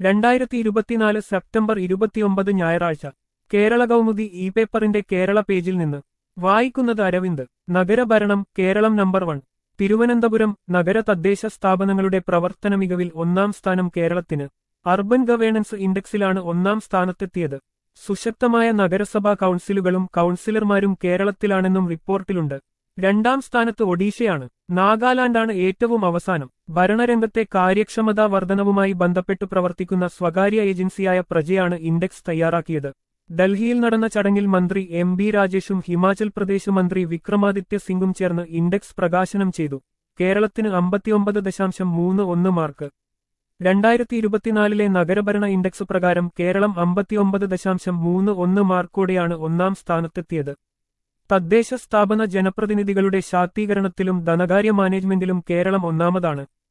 രണ്ടായിരത്തി ഇരുപത്തിനാല് സെപ്റ്റംബർ ഇരുപത്തിയൊമ്പത് ഞായറാഴ്ച കേരള കൗമുദി ഇ പേപ്പറിന്റെ കേരള പേജിൽ നിന്ന് വായിക്കുന്നത് അരവിന്ദ് നഗരഭരണം കേരളം നമ്പർ വൺ തിരുവനന്തപുരം നഗര തദ്ദേശ സ്ഥാപനങ്ങളുടെ പ്രവർത്തന മികവിൽ ഒന്നാം സ്ഥാനം കേരളത്തിന് അർബൻ ഗവേണൻസ് ഇൻഡെക്സിലാണ് ഒന്നാം സ്ഥാനത്തെത്തിയത് സുശക്തമായ നഗരസഭാ കൗൺസിലുകളും കൗൺസിലർമാരും കേരളത്തിലാണെന്നും റിപ്പോർട്ടിലുണ്ട് രണ്ടാം സ്ഥാനത്ത് ഒഡീഷയാണ് നാഗാലാൻഡാണ് ഏറ്റവും അവസാനം ഭരണരംഗത്തെ കാര്യക്ഷമതാ വർധനവുമായി ബന്ധപ്പെട്ടു പ്രവർത്തിക്കുന്ന സ്വകാര്യ ഏജൻസിയായ പ്രജയാണ് ഇൻഡെക്സ് തയ്യാറാക്കിയത് ഡൽഹിയിൽ നടന്ന ചടങ്ങിൽ മന്ത്രി എം ബി രാജേഷും ഹിമാചൽ പ്രദേശ് മന്ത്രി വിക്രമാദിത്യ സിംഗും ചേർന്ന് ഇൻഡെക്സ് പ്രകാശനം ചെയ്തു കേരളത്തിന് അമ്പത്തിയൊമ്പത് ദശാംശം മൂന്ന് ഒന്ന് മാർക്ക് രണ്ടായിരത്തി ഇരുപത്തിനാലിലെ നഗരഭരണ ഇൻഡെക്സ് പ്രകാരം കേരളം അമ്പത്തിയൊമ്പത് ദശാംശം മൂന്ന് ഒന്ന് മാർക്കോടെയാണ് ഒന്നാം സ്ഥാനത്തെത്തിയത് തദ്ദേശ സ്ഥാപന ജനപ്രതിനിധികളുടെ ശാക്തീകരണത്തിലും ധനകാര്യ മാനേജ്മെന്റിലും കേരളം ഒന്നാമതാണ്